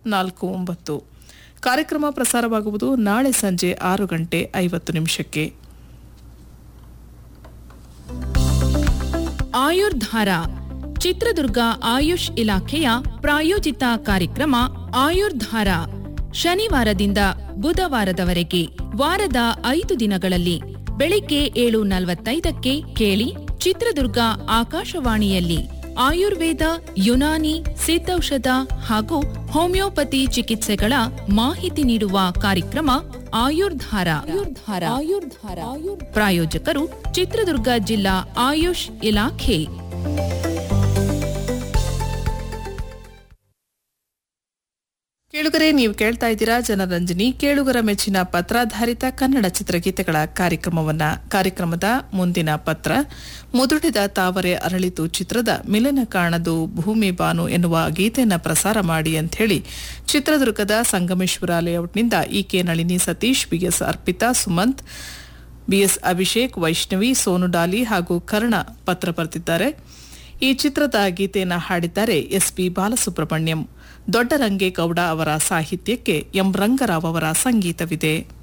ನಾಲ್ಕು ಒಂಬತ್ತು ಕಾರ್ಯಕ್ರಮ ಪ್ರಸಾರವಾಗುವುದು ನಾಳೆ ಸಂಜೆ ಆರು ಗಂಟೆ ಐವತ್ತು ನಿಮಿಷಕ್ಕೆ ಆಯುರ್ಧಾರ ಚಿತ್ರದುರ್ಗ ಆಯುಷ್ ಇಲಾಖೆಯ ಪ್ರಾಯೋಜಿತ ಕಾರ್ಯಕ್ರಮ ಆಯುರ್ಧಾರ ಶನಿವಾರದಿಂದ ಬುಧವಾರದವರೆಗೆ ವಾರದ ಐದು ದಿನಗಳಲ್ಲಿ ಬೆಳಿಗ್ಗೆ ಏಳು ನಲವತ್ತೈದಕ್ಕೆ ಕೇಳಿ ಚಿತ್ರದುರ್ಗ ಆಕಾಶವಾಣಿಯಲ್ಲಿ ಆಯುರ್ವೇದ ಯುನಾನಿ ಸಿದ್ಧೌಷಧ ಹಾಗೂ ಹೋಮಿಯೋಪತಿ ಚಿಕಿತ್ಸೆಗಳ ಮಾಹಿತಿ ನೀಡುವ ಕಾರ್ಯಕ್ರಮ ಆಯುರ್ಧಾರ ಆಯುರ್ಧಾರ ಆಯುರ್ಧಾರ ಪ್ರಾಯೋಜಕರು ಚಿತ್ರದುರ್ಗ ಜಿಲ್ಲಾ ಆಯುಷ್ ಇಲಾಖೆ ಕೇಳುಗರೆ ನೀವು ಕೇಳ್ತಾ ಇದ್ದೀರಾ ಜನರಂಜನಿ ಕೇಳುಗರ ಮೆಚ್ಚಿನ ಪತ್ರಾಧಾರಿತ ಕನ್ನಡ ಚಿತ್ರಗೀತೆಗಳ ಕಾರ್ಯಕ್ರಮವನ್ನ ಕಾರ್ಯಕ್ರಮದ ಮುಂದಿನ ಪತ್ರ ಮುದುಡಿದ ತಾವರೆ ಅರಳಿತು ಚಿತ್ರದ ಮಿಲನ ಕಾಣದು ಭೂಮಿ ಬಾನು ಎನ್ನುವ ಗೀತೆಯನ್ನ ಪ್ರಸಾರ ಮಾಡಿ ಅಂತ ಹೇಳಿ ಚಿತ್ರದುರ್ಗದ ಸಂಗಮೇಶ್ವರ ಲೇಔಟ್ನಿಂದ ಇಕೆ ನಳಿನಿ ಸತೀಶ್ ಬಿಎಸ್ ಅರ್ಪಿತಾ ಸುಮಂತ್ ಬಿಎಸ್ ಅಭಿಷೇಕ್ ವೈಷ್ಣವಿ ಸೋನು ಡಾಲಿ ಹಾಗೂ ಕರ್ಣ ಪತ್ರ ಬರೆದಿದ್ದಾರೆ ಈ ಚಿತ್ರದ ಗೀತೆಯನ್ನು ಹಾಡಿದ್ದಾರೆ ಎಸ್ಪಿ ಬಾಲಸುಬ್ರಹ್ಮಣ್ಯಂ ದೊಡ್ಡರಂಗೇಗೌಡ ಅವರ ಸಾಹಿತ್ಯಕ್ಕೆ ಎಂ ರಂಗರಾವ್ ಅವರ ಸಂಗೀತವಿದೆ